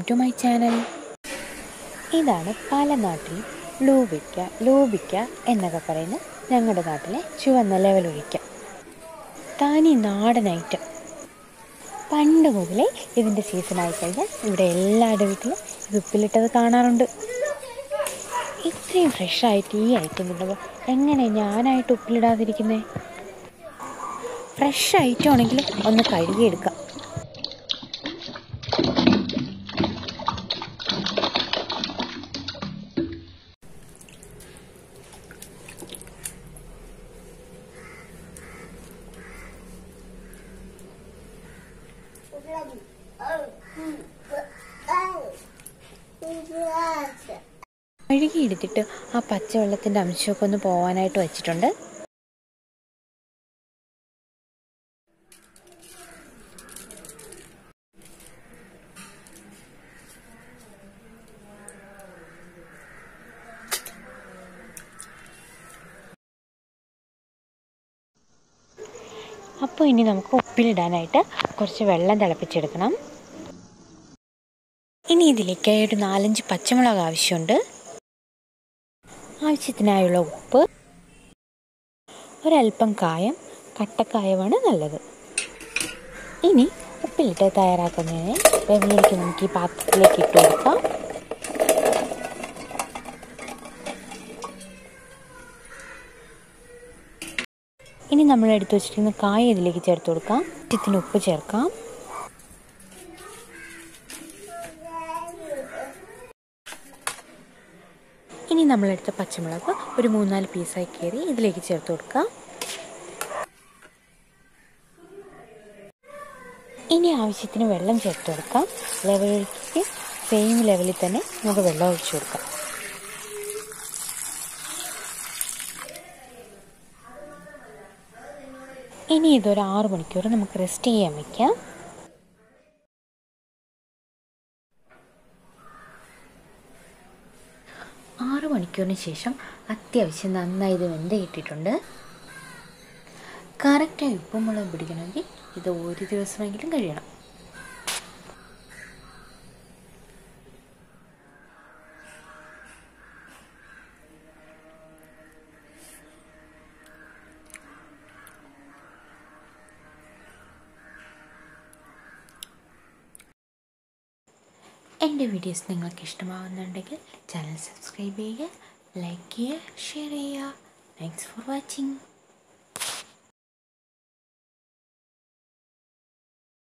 to my channel ഇതാണ് പല നാട്ടിലും ലൂബിക്ക ലൂബിക്ക എന്നൊക്കെ പറയുന്ന ഞങ്ങളുടെ നാട്ടിലെ ചുവന്ന ലെവലൊഴിക്ക താനി നാടൻ ഐറ്റം പണ്ട് മുതലേ ഇതിൻ്റെ സീസൺ ആയിക്കഴിഞ്ഞാൽ ഇവിടെ എല്ലാവരുടെ വീട്ടിലും ഇത് ഉപ്പിലിട്ടത് കാണാറുണ്ട് ഇത്രയും ഫ്രഷായിട്ട് ഈ ഐറ്റം ഉണ്ടപ്പോൾ എങ്ങനെ ഞാനായിട്ട് ഉപ്പിലിടാതിരിക്കുന്നത് ഫ്രഷ് ഐറ്റം ആണെങ്കിൽ ഒന്ന് കഴുകിയെടുക്കാം കഴുകിയെടുത്തിട്ട് ആ പച്ചവെള്ളത്തിൻ്റെ അംശമൊക്കെ ഒന്ന് പോകാനായിട്ട് വെച്ചിട്ടുണ്ട് അപ്പോൾ ഇനി നമുക്ക് ഉപ്പിലിടാനായിട്ട് കുറച്ച് വെള്ളം തിളപ്പിച്ചെടുക്കണം ഇനി ഇതിലേക്ക് ഒരു നാലഞ്ച് പച്ചമുളക് ആവശ്യമുണ്ട് ആവശ്യത്തിനായുള്ള ഉപ്പ് ഒരല്പം കായം കട്ടക്കായമാണ് നല്ലത് ഇനി ഉപ്പിലിട്ട് തയ്യാറാക്കുന്നതിന് വെള്ളിലേക്ക് നമുക്ക് ഈ പാത്രത്തിലേക്ക് ഇട്ട് കൊടുക്കാം ഇനി നമ്മൾ എടുത്തു വെച്ചിരിക്കുന്ന കായ ഇതിലേക്ക് ചേർത്ത് കൊടുക്കാം ചിത്തിന് ഉപ്പ് ചേർക്കാം ഇനി നമ്മളെടുത്ത പച്ചമുളക് ഒരു മൂന്നാല് പീസായി കയറി ഇതിലേക്ക് ചേർത്ത് കൊടുക്കാം ഇനി ആവശ്യത്തിന് വെള്ളം ചേർത്ത് കൊടുക്കാം ലെവലിലേക്ക് സെയിം ലെവലിൽ തന്നെ നമുക്ക് വെള്ളം ഒഴിച്ചു കൊടുക്കാം ഇനി ഇതൊരു ആറ് മണിക്കൂർ നമുക്ക് റെസ്റ്റ് ചെയ്യാൻ വയ്ക്കാം ആറ് മണിക്കൂറിന് ശേഷം അത്യാവശ്യം നന്നായി ഇത് വെന്ത് കിട്ടിയിട്ടുണ്ട് കറക്റ്റായി ഉപ്പും മുളക് പിടിക്കണമെങ്കിൽ ഇത് ഒരു ദിവസമെങ്കിലും കഴിയണം എൻ്റെ വീഡിയോസ് നിങ്ങൾക്ക് ഇഷ്ടമാവുന്നുണ്ടെങ്കിൽ ചാനൽ സബ്സ്ക്രൈബ് ചെയ്യുക ലൈക്ക് ചെയ്യുക ഷെയർ ചെയ്യുക താങ്ക്സ് ഫോർ വാച്ചിങ്